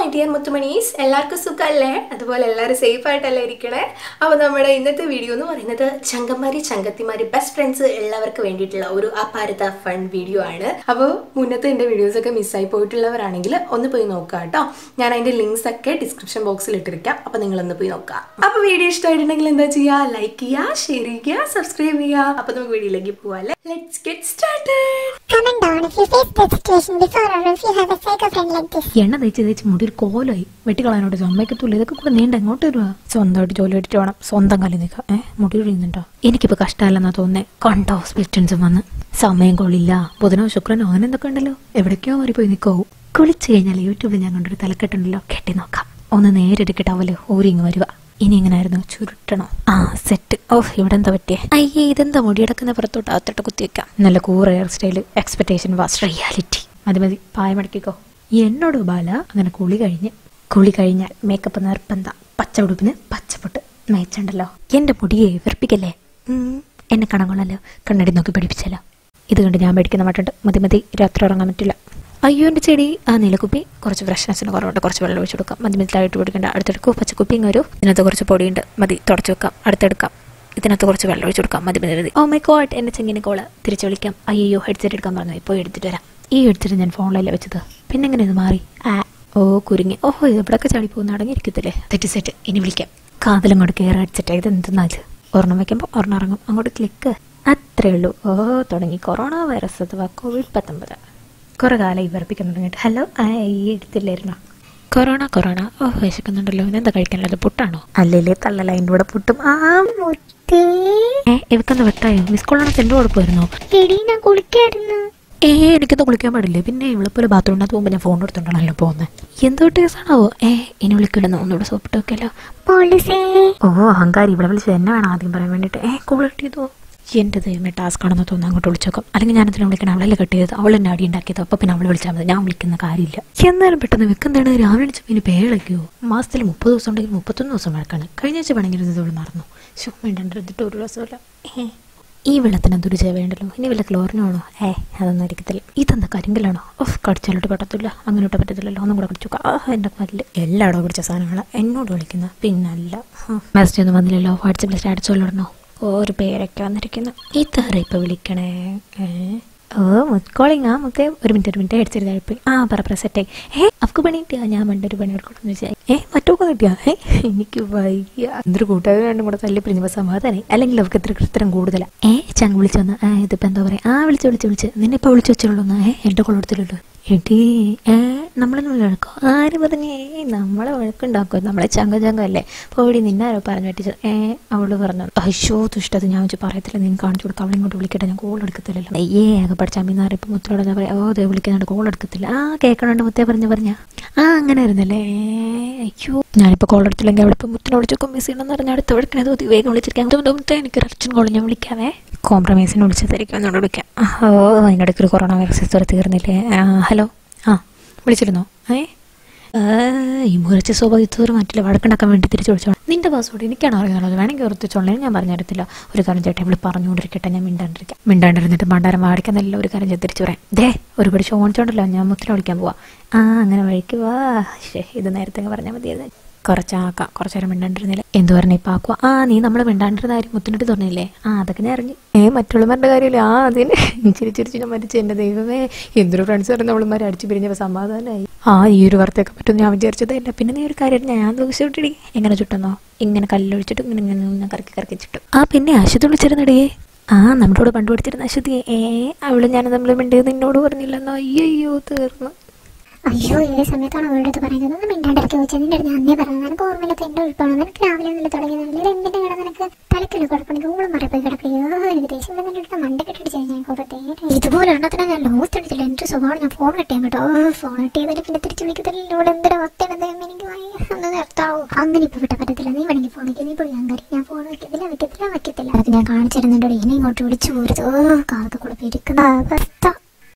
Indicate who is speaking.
Speaker 1: Dear മുത്തുമണീസ് എല്ലാവർക്കും സുഖമല്ലേ അതുപോലെ എല്ലാവരും സേഫ് ആയിട്ടല്ലേ ഇരിക്കണേ അപ്പോൾ നമ്മുടെ ഇന്നത്തെ വീഡിയോ എന്ന് പറയുന്നത് ചങ്കന്മാരി ചങ്കത്തിമാരി ബെസ്റ്റ് ഫ്രണ്ട്സ് എല്ലാവർക്കും വേണ്ടിയിട്ടുള്ള ഒരു അപാരത ഫൺ വീഡിയോ ആണ് അപ്പോൾ മുന്നത്തെ എൻ്റെ വീഡിയോസ് ഒക്കെ മിസ്സായി പോയിട്ടുള്ളവരാണെങ്കിൽ ഒന്ന് പോയി നോക്കുക കേട്ടോ ഞാൻ അതിൻ്റെ ലിങ്ക്സ് ഒക്കെ ഡിസ്ക്രിപ്ഷൻ ബോക്സിൽ ഇട്ടിരിക്കാം അപ്പോൾ നിങ്ങളൊന്ന് പോയി നോക്കുക അപ്പോൾ വീഡിയോ ഇഷ്ടമായിട്ടുണ്ടെങ്കിൽ എന്താ ചെയ്യുക ലൈക്ക് ചെയ്യുക ഷെയർ ചെയ്യുക സബ്സ്ക്രൈബ് ചെയ്യുക അപ്പോൾ നമുക്ക് വീഡിയോയിലേക്ക് പോവാല്ലേ let's get started
Speaker 2: Comment down if you face this situation before or if you have a psycho friend like this.
Speaker 3: എണ്ണ തേച്ച് തേച്ച് മുടി ഒരു കോലായി വെട്ടിക്കളയാനോട് സമ്മതിക്കത്തുള്ളൂ ഇതൊക്കെ കൂടെ നീണ്ട എങ്ങോട്ട് വരുക സ്വന്തമായിട്ട് ജോലി എടുത്തിട്ട് വേണം സ്വന്തം കാലിൽ നിൽക്കുക ഏഹ് മുടി ഒഴിയുന്നുണ്ടോ എനിക്കിപ്പോ കഷ്ടമല്ലെന്നാ തോന്നുന്നേ കണ്ടോ സ്പിറ്റൻസും വന്ന് സമയം കൊള്ളില്ല ബുധനോ ശുക്രനോ അങ്ങനെ എന്തൊക്കെ ഉണ്ടല്ലോ എവിടേക്കോ മാറി പോയി നിൽക്കാവൂ കുളിച്ചു കഴിഞ്ഞാൽ യൂട്യൂബിൽ ഞാൻ കണ്ടൊരു തലക്കെട്ടുണ്ടല്ലോ കെട്ടി നോക്കാം ഒന്ന് നേരിട്ട് ടവല് ഊരിങ്ങ് വരുക ഇനി എങ്ങനായിരുന്നു ചുരുട്ടണോ ആ സെറ്റ് ഓഹ് ഇവിടെ എന്താ പറ്റിയേ അയ്യേ ഇതെന്താ മുടിയടക്കുന്ന പുറത്തോട്ട് അകത്തോട്ട് കുത്തി വെക്കാം നല്ല കൂറ hair style expectation was reality മതി മതി പായമടക്കിക്കോ എന്നോട് ബാല അങ്ങനെ കുളി കഴിഞ്ഞ് കുളി കഴിഞ്ഞാൽ മേക്കപ്പ് നിർബന്ധം പച്ച ഉടുപ്പിന് പച്ചപ്പൊട്ട് മേച്ചുണ്ടല്ലോ എന്റെ മുടിയെ വെറുപ്പിക്കല്ലേ ഉം, എന്നെ കണങ്ങളല്ലോ കണ്ണടി നോക്കി പഠിപ്പിച്ചല്ലോ ഇത് കണ്ട് ഞാൻ പേടിക്കുന്ന മട്ടുണ്ട് മതി മതി രാത്രി ഉറങ്ങാൻ പറ്റില്ല അയ്യോ എൻ്റെ ചെടി ആ നീലക്കുപ്പി കുറച്ച് ഫ്രഷ്നെസ്സിന് കുറവുണ്ട് കുറച്ച് വെള്ളം ഒഴിച്ച് കൊടുക്കാം മതി മതിലായിട്ട് കൊടുക്കേണ്ട അടുത്തെടുക്കൂ പച്ചക്കുപ്പി ഇങ്ങ് വരൂ ഇതിനകത്ത് കുറച്ച് പൊടിയുണ്ട് മതി തുടച്ച് വെക്കാം അടുത്തെടുക്കാം ഇതിനകത്ത് കുറച്ച് വെള്ളം ഒഴിച്ച് കൊടുക്കാം മതി മതി മതി ഓ മൈ ഗോഡ് എൻ്റെ ചെങ്ങിനെ കോള് തിരിച്ച് വിളിക്കാം അയ്യോ ഹെഡ്സെറ്റ് എടുക്കാൻ പറഞ്ഞു ഇപ്പോൾ എടുത്തിട്ട് വരാം ഈ എടുത്തിട്ട് ഞാൻ ഫോണിലല്ലേ വെച്ചത് പിന്നെ എങ്ങനെ ഇത് മാറി ആ ഓ കുരുങ്ങി ഓഹോ ഇത് ഇവിടെയൊക്കെ ചാടി പോകുന്ന അടങ്ങിയിരിക്കത്തില്ലേ തെറ്റ് സെറ്റ് ഇനി വിളിക്കാം കാതിലങ്ങോട്ട് കയറി അടിച്ചിട്ട് ഇത് എന്തെന്നാ ഇത് ഒരെണ്ണം വെക്കുമ്പോൾ ഒരെണ്ണം ഇറങ്ങും അങ്ങോട്ട് ക്ലിക്ക് അത്രേ ഉള്ളൂ ഓ തുടങ്ങി കൊറോണ വൈറസ് അഥവാ കോവിഡ് പത്തൊമ്പത് കുറെ കാലം ഈ വിറപ്പിക്കാൻ തുടങ്ങിയിട്ട് ഹലോ ആ ഈ എടുത്തില്ലായിരുന്നോ കൊറോണ കൊറോണ ഓ വിശക്കുന്നുണ്ടല്ലോ ഇതെന്താ കഴിക്കാനുള്ളത് പുട്ടാണോ അല്ലേ തള്ളല അതിൻ്റെ കൂടെ പുട്ടും ആ
Speaker 2: മുത്തേ
Speaker 3: ഏ ഇവക്കെന്താ വെട്ടായോ മിസ് കോളാണ് എൻ്റെ കൊടുക്കുമായിരുന്നോ
Speaker 2: എടി ഞാൻ കുളിക്കായിരുന്നു
Speaker 3: ഏ എനിക്കൊന്നും കുളിക്കാൻ പാടില്ലേ പിന്നെ ഇവളെപ്പോലെ ബാത്റൂമിനകത്ത് പോകുമ്പോൾ ഞാൻ ഫോൺ എടുത്തോണ്ടാണല്ലോ പോകുന്നത് എന്തോ കേസാണാവോ ഏ ഇനി വിളിക്കിടുന്നു ഒന്നുകൂടെ സോപ്പിട്ട് വെക്കല്ലോ
Speaker 2: പോലീസേ
Speaker 3: ഓ അഹങ്കാരി ഇവിടെ വിളിച്ചത് എന്നെ വേണം ആദ്യം പറയാൻ വേണ്ടിയിട്ട് ഏ കോളിട്ട് ചെയ്തോ എൻ്റെ ദൈവമേ ടാസ്ക് ആണെന്ന് തോന്നുന്നു അങ്ങോട്ട് വിളിച്ചേക്കാം അല്ലെങ്കിൽ ഞാൻ അതിനെ വിളിക്കണം അവളല്ലേ കട്ട് ചെയ്തത് അവൾ എന്നെ അടി ഉണ്ടാക്കിയത് അപ്പോൾ പിന്നെ അവൾ വിളിച്ചാൽ മതി ഞാൻ വിളിക്കുന്ന കാര്യമില്ല എന്നാലും പെട്ടെന്ന് വെക്കെന്താണ് രാവിലെ വിളിച്ച പിന്നെ പേളയ്ക്കോ മാസത്തിൽ മുപ്പത് ദിവസം ഉണ്ടെങ്കിൽ മുപ്പത്തൊന്ന് ദിവസം വഴക്കാണ് കഴിഞ്ഞ ആഴ്ച പണിങ്ങിരുന്നത് അവൾ മറന്നു ശോ വേണ്ടിട്ട് ഒരു ദിവസമല്ല ഏ ഈ വെള്ളത്തിന് എന്തൊരു വേണ്ടല്ലോ ഇനി വല്ല ക്ലോറിനാണോ ഏ അതൊന്നും അടിക്കത്തില്ല ഇതെന്താ കരിങ്കലാണോ ഓഫ് കടിച്ചാലോട്ട് പറ്റത്തില്ല അങ്ങനോട്ട് പറ്റത്തില്ലല്ലോ ഒന്നും കൂടെ കടിച്ചു ആ എൻ്റെ പല്ല് എല്ലായിടവും പിടിച്ച സാധനങ്ങളാണ് എന്നോട് വിളിക്കുന്ന പിന്നല്ല മെസ്സേജ് ഒന്നും വന്നില്ലല്ലോ വാട്സപ്പിൽ സ്റ്റാറ്റസ് വല്ലടണോ ഒരു പേരൊക്കെ വന്നിരിക്കുന്നു ഇതാര ഇപ്പൊ വിളിക്കണേ ഏ? ഓ മുക്കോളിങ് ആ മുത്തേ ഒരു മിനിറ്റ് ഒരു മിനിറ്റ് അടിച്ചിരുന്ന പോയി ആ പറ പറ സെറ്റായി ഏ അവക്ക് പണി കിട്ടിയാ ഞാൻ പണ്ടൊരു പണി എടുക്കണം വെച്ചാൽ ഏ മറ്റൊക്കെ കിട്ടിയാ ഏ എനിക്ക് വയ്യ എന്തൊരു കൂട്ടുകാർ രണ്ടും കൂടെ തല്ലി പിരിഞ്ഞപ്പോൾ സമാധാനായി അല്ലെങ്കിൽ അവർക്ക് ഇത്ര കൃത്യം കൂടുതലാ ഏ ചങ്ങ് വിളിച്ചു വന്ന് ആ ഇതിപ്പോ എന്താ പറയാ ആ വിളിച്ച് വിളിച്ച് വിളിച്ച് നിന്നെ ഇപ്പൊ വിളിച്ചു വെച്ചോളൂ ഏ എന്റെ കൊള്ളെടുത്തില്ലല്ലോ എടീ ഏ നമ്മളൊന്നും വഴക്കോ ആര് പറഞ്ഞേ നമ്മളെ വഴക്കുണ്ടാക്കും നമ്മളെ ചങ്ക ചങ്ക അല്ലേ പോടി നിന്നാരോ പറഞ്ഞു പറ്റിച്ചത് ഏ അവള് പറഞ്ഞു അയ്യോ തുഷ്ടത് ഞാൻ വെച്ച് പറയത്തില്ല നീ കാണിച്ചു കൊടുക്കാം അവളെ ഇങ്ങോട്ട് വിളിക്കട്ടെ ഞാൻ കോൾ എടുക്കത്തില്ലല്ലോ ഏ ആകെ പഠിച്ച അമ്മീന്നാർ ഇപ്പൊ മുത്തോടെ ഞാൻ പറയാം ഓ ദേ വിളിക്കുന്നുണ്ട് കോൾ എടുക്കത്തില്ല ആ കേൾക്കണുണ്ട് മുത്തേ പറഞ്ഞ പറഞ്ഞ ആ അങ്ങനെ ആയിരുന്നല്ലേ അയ്യോ ഞാനിപ്പോ കോൾ എടുത്തില്ലെങ്കിൽ അവിടെ ഇപ്പൊ മുത്തിനെ വിളിച്ചൊക്കെ മിസ് ചെയ്യണമെന്ന് പറഞ്ഞാൽ അടുത്ത് വിളിക്കണേ തോന്നി വേഗം വിളിച്ചിരിക്കാം മുത്തേ എനിക്ക് അർച്ചൻ കോൾ ഞാൻ വിളിക്കാവേ കോംപ്രമൈസിന് വിളിച്ചതായിരിക്കും എന്നോട് വിളിക്കാം ഓ അതിൻ്റെ ഇടയ്ക്ക് ഒരു കൊറോണ വൈറസ് ഇതുവരെ തീർന്നില്ലേ ആ, ഹലോ ആ വിളിച്ചിരുന്നോ ഏ ആ, ഈ മുറിച്ച സ്വഭാവം ഇതുവരെ മാറ്റില്ല വഴക്കുണ്ടാക്കാൻ വേണ്ടി തിരിച്ചു വിളിച്ചോളാം നിന്റെ പാസ്വേഡ് എനിക്കാണ് അറിയാനുള്ളത് വേണമെങ്കിൽ ഉറപ്പിച്ചോളാം ഞാൻ പറഞ്ഞു തരത്തില്ല ഒരു കാര്യം ചേട്ടാ ഇവിടെ പറഞ്ഞുകൊണ്ടിരിക്കട്ടെ ഞാൻ മിണ്ടാണ്ടിരിക്കാം മിണ്ടാണ്ടിരുന്നിട്ട് മണ്ടാരം വാടിക്കുന്നില്ല ഒരു കാര്യം ഞാൻ തിരിച്ചു പറയാം ദേ ഒരുപാട് ഷോണിച്ചോണ്ടല്ലോ ഞാൻ മുത്തിനെ വിളിക്കാൻ പോവാം ആ അങ്ങനെ വഴിക്ക് വാ ശേ ഇത് നേരത്തെ അങ്ങ് പറഞ്ഞാൽ മതിയായിരുന്നു കുറച്ചാക്കാം കുറച്ച് നേരം മിണ്ടാണ്ടിരുന്നില്ല എന്ത് പറഞ്ഞ ഇപ്പം ആക്കുക ആ നീ നമ്മൾ മിണ്ടാണ്ടിരുന്ന കാര്യം മുത്തിനിട്ട് തുറന്നില്ലേ ആ അതൊക്കെ ഞാൻ അറിഞ്ഞു ഏ മറ്റുള്ളവരുടെ കാര്യമില്ല ആ അതിന് ചിരി ചിരിച്ച് ഞാൻ മരിച്ചു എൻ്റെ ദൈവമേ എന്തൊരു ഫ്രണ്ട്സ് പറഞ്ഞ അവളുമാരെ അടിച്ചു പിരിഞ്ഞപ്പോൾ സമാധാനമായി ആ ഈ ഒരു വാർത്തയൊക്കെ പറ്റും ഞാൻ വിചാരിച്ചതല്ല പിന്നെ നീ ഒരു കാര്യം ഞാൻ ദിവസം വിട്ടിടി എങ്ങനെ ചുട്ടെന്നോ ഇങ്ങനെ കല്ലൊഴിച്ചിട്ട് ഇങ്ങനെ ഇങ്ങനെ ഇങ്ങനെ കറക്കി കറക്കി ചുട്ടും ആ പിന്നെ അശ്വതി വിളിച്ചിരുന്നടിയേ ആ നമ്മുടെ കൂടെ പണ്ട് പഠിച്ചിരുന്ന അശ്വതി ഏ അവള് ഞാൻ നമ്മൾ മിണ്ടിയത് നിന്നോട് പറഞ്ഞില്ലെന്നോ അയ്യോ തീർന്നു
Speaker 2: അയ്യോ ഏത് സമയത്താണ് അവളുടെ അടുത്ത് പറയുന്നത് ഒന്ന് മിണ്ടാണ്ടിരിക്കുക വെച്ചാൽ നിന്റെ അടുത്ത് ഞാൻ അന്നേ പറഞ്ഞു നിനക്ക് ഓർമ്മയില്ലാത്ത എന്റെ ഉൾപ്പാണ് നിനക്ക് രാവിലെ ഒന്നും തുടങ്ങിയതല്ലേ ഇത് എന്തിന്റെ കിട നിനക്ക് തലക്കല് കുഴപ്പമില്ല ഊളും മറപ്പോയി കിടക്കുകയോ എനിക്ക് ദേഷ്യം വന്നിട്ട് അടുത്ത് മണ്ട കെട്ടിടിച്ച് ഞാൻ കുറേ ഇതുപോലെ എണ്ണത്തിനെ ഞാൻ ലോസ്റ്റ് അടിച്ചില്ല എന്റെ സ്വഭാവം ഞാൻ ഫോൺ കിട്ടിയാൽ കേട്ടോ ഫോൺ കിട്ടിയതിൽ പിന്നെ തിരിച്ചു വിളിക്കത്തില്ല ഇവിടെ എന്തൊരു അവസ്ഥയാണ് എനിക്ക് വയ്യ. ഒന്ന് നിർത്താവോ അങ്ങനെ ഇപ്പൊ വിട്ട പറ്റത്തില്ല നീ വേണമെങ്കിൽ ഫോൺ വയ്ക്കുക നീ പോയി ഞാൻ കറി ഞാൻ ഫോൺ വെക്കത്തില്ല വെക്കത്തില്ല വെക്കത്തില്ല അതൊക്കെ ഞാൻ കാണിച്ചിരുന്നുണ്ടോ ഇനി ഇങ്ങോട്ട് വിളിച്ചു പോരുത് കാലത്ത് കൂടെ ഇരിക്കുന്ന